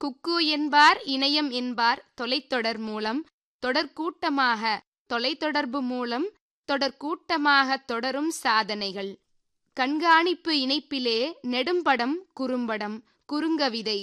குக்கு என்பார் இணையம் என்பார் தொலைத்தொடர் மூலம் தொடர்கூட்டமாக தொலைத்தொடர்பு மூலம் தொடர்கூட்டமாக தொடரும் சாதனைகள் கண்காணிப்பு இணைப்பிலே நெடும்படம் குறும்படம் குறுங்கவிதை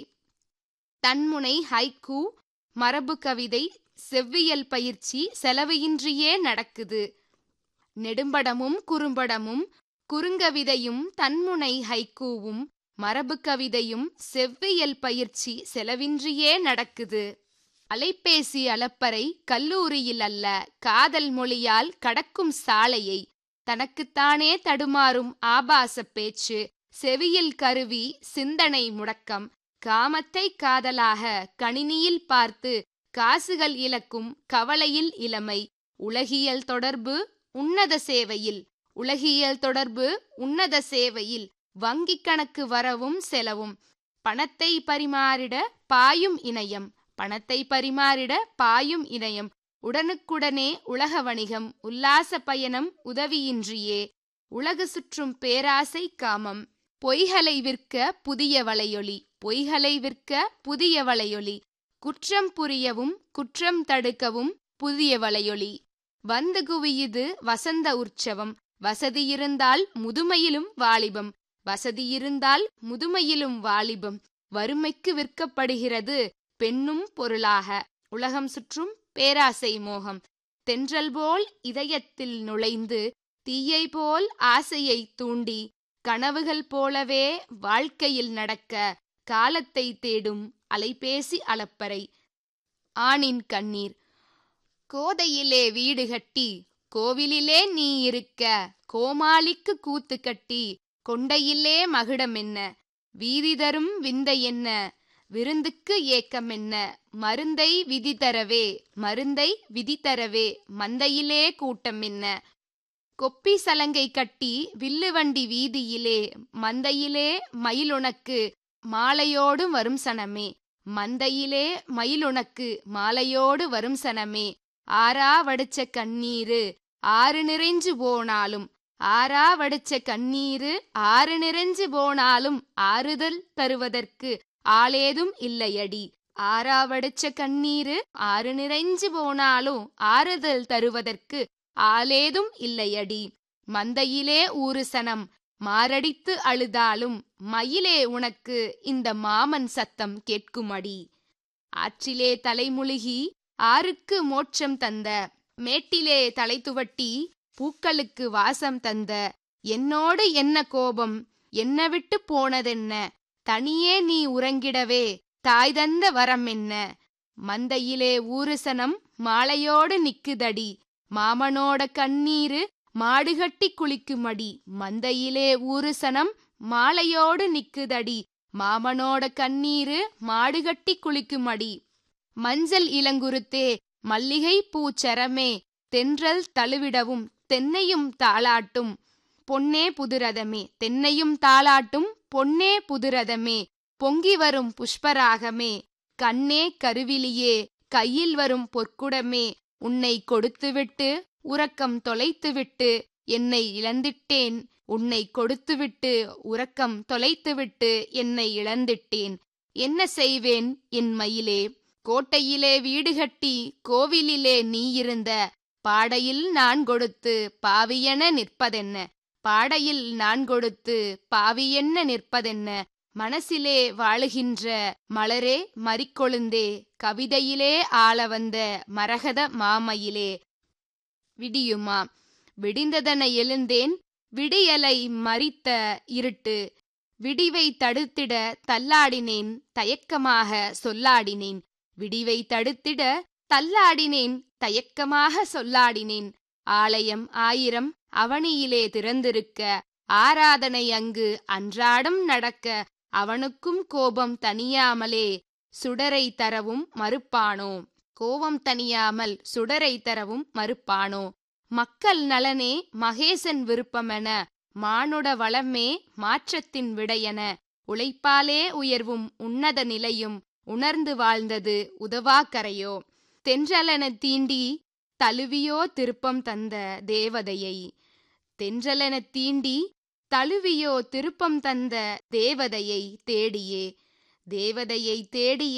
தன்முனை ஹைக்கூ மரபு கவிதை செவ்வியல் பயிற்சி செலவையின்றியே நடக்குது நெடும்படமும் குறும்படமும் குறுங்கவிதையும் தன்முனை ஹைக்கூவும் மரபு கவிதையும் செவ்வியல் பயிற்சி செலவின்றியே நடக்குது அலைபேசி அலப்பறை கல்லூரியில் அல்ல காதல் மொழியால் கடக்கும் சாலையை தனக்குத்தானே தடுமாறும் ஆபாச பேச்சு செவியில் கருவி சிந்தனை முடக்கம் காமத்தை காதலாக கணினியில் பார்த்து காசுகள் இழக்கும் கவலையில் இளமை உலகியல் தொடர்பு உன்னத சேவையில் உலகியல் தொடர்பு உன்னத சேவையில் வங்கி கணக்கு வரவும் செலவும் பணத்தை பரிமாறிட பாயும் இணையம் பணத்தை பரிமாறிட பாயும் இணையம் உடனுக்குடனே உலக வணிகம் உல்லாச பயணம் உதவியின்றியே உலகு சுற்றும் பேராசை காமம் பொய்களை விற்க புதிய வலையொலி பொய்களை விற்க புதிய வலையொலி குற்றம் புரியவும் குற்றம் தடுக்கவும் புதிய வலையொலி வந்து குவியுது வசந்த உற்சவம் வசதி இருந்தால் முதுமையிலும் வாலிபம் வசதி இருந்தால் முதுமையிலும் வாலிபம் வறுமைக்கு விற்கப்படுகிறது பெண்ணும் பொருளாக உலகம் சுற்றும் பேராசை மோகம் தென்றல் போல் இதயத்தில் நுழைந்து தீயை போல் ஆசையை தூண்டி கனவுகள் போலவே வாழ்க்கையில் நடக்க காலத்தை தேடும் அலைபேசி அலப்பறை ஆணின் கண்ணீர் கோதையிலே வீடு கட்டி கோவிலிலே நீ இருக்க கோமாளிக்கு கூத்து கட்டி கொண்டையிலே மகுடம் என்ன வீதி தரும் விந்தை என்ன விருந்துக்கு ஏக்கம் என்ன மருந்தை விதி தரவே மருந்தை விதி தரவே மந்தையிலே கூட்டம் என்ன கொப்பி சலங்கை கட்டி வில்லுவண்டி வீதியிலே மந்தையிலே மயிலுனக்கு மாலையோடு வரும் சனமே மந்தையிலே மயிலுனக்கு மாலையோடு வரும் சனமே ஆறா வடிச்ச கண்ணீரு ஆறு நிறைஞ்சு போனாலும் ஆறா வடிச்ச கண்ணீரு ஆறு நிறைஞ்சு போனாலும் ஆறுதல் தருவதற்கு ஆளேதும் இல்லையடி ஆறா வடிச்ச கண்ணீரு ஆறு நிறைஞ்சு போனாலும் ஆறுதல் தருவதற்கு ஆளேதும் இல்லையடி மந்தையிலே ஊரு சனம் மாரடித்து அழுதாலும் மயிலே உனக்கு இந்த மாமன் சத்தம் கேட்குமடி ஆற்றிலே தலைமுழுகி ஆருக்கு மோட்சம் தந்த மேட்டிலே தலை துவட்டி பூக்களுக்கு வாசம் தந்த என்னோடு என்ன கோபம் என்ன விட்டு போனதென்ன தனியே நீ உறங்கிடவே தாய் தந்த வரம் என்ன மந்தையிலே ஊருசனம் மாலையோடு நிக்குதடி மாமனோட கண்ணீரு மாடுகட்டி குளிக்குமடி மந்தையிலே ஊருசனம் மாலையோடு நிக்குதடி மாமனோட கண்ணீரு மாடுகட்டி குளிக்குமடி மஞ்சள் இளங்குருத்தே மல்லிகை பூச்சரமே தென்றல் தழுவிடவும் தென்னையும் தாளாட்டும் பொன்னே புதுரதமே தென்னையும் தாளாட்டும் பொன்னே புதுரதமே பொங்கி வரும் புஷ்பராகமே கண்ணே கருவிலியே கையில் வரும் பொற்குடமே உன்னை கொடுத்துவிட்டு உறக்கம் தொலைத்துவிட்டு என்னை இழந்திட்டேன் உன்னை கொடுத்துவிட்டு உறக்கம் தொலைத்துவிட்டு என்னை இழந்திட்டேன் என்ன செய்வேன் என் மயிலே கோட்டையிலே வீடு கட்டி கோவிலிலே நீ இருந்த பாடையில் நான் கொடுத்து பாவியென நிற்பதென்ன பாடையில் நான் கொடுத்து பாவியென்ன நிற்பதென்ன மனசிலே வாழுகின்ற மலரே மறிக்கொழுந்தே கவிதையிலே ஆள வந்த மரகத மாமயிலே விடியுமா விடிந்ததென எழுந்தேன் விடியலை மறித்த இருட்டு விடிவை தடுத்திட தள்ளாடினேன் தயக்கமாக சொல்லாடினேன் விடிவை தடுத்திட தள்ளாடினேன் தயக்கமாக சொல்லாடினேன் ஆலயம் ஆயிரம் அவனியிலே திறந்திருக்க ஆராதனை அங்கு அன்றாடம் நடக்க அவனுக்கும் கோபம் தனியாமலே சுடரை தரவும் மறுப்பானோ கோபம் தனியாமல் சுடரை தரவும் மறுப்பானோ மக்கள் நலனே மகேசன் விருப்பமென மானுட வளமே மாற்றத்தின் விடையென உழைப்பாலே உயர்வும் உன்னத நிலையும் உணர்ந்து வாழ்ந்தது உதவாக்கரையோ தென்றலென தீண்டி தழுவியோ திருப்பம் தந்த தேவதையை தென்றலென தீண்டி தழுவியோ திருப்பம் தந்த தேவதையை தேடியே தேவதையை தேடியே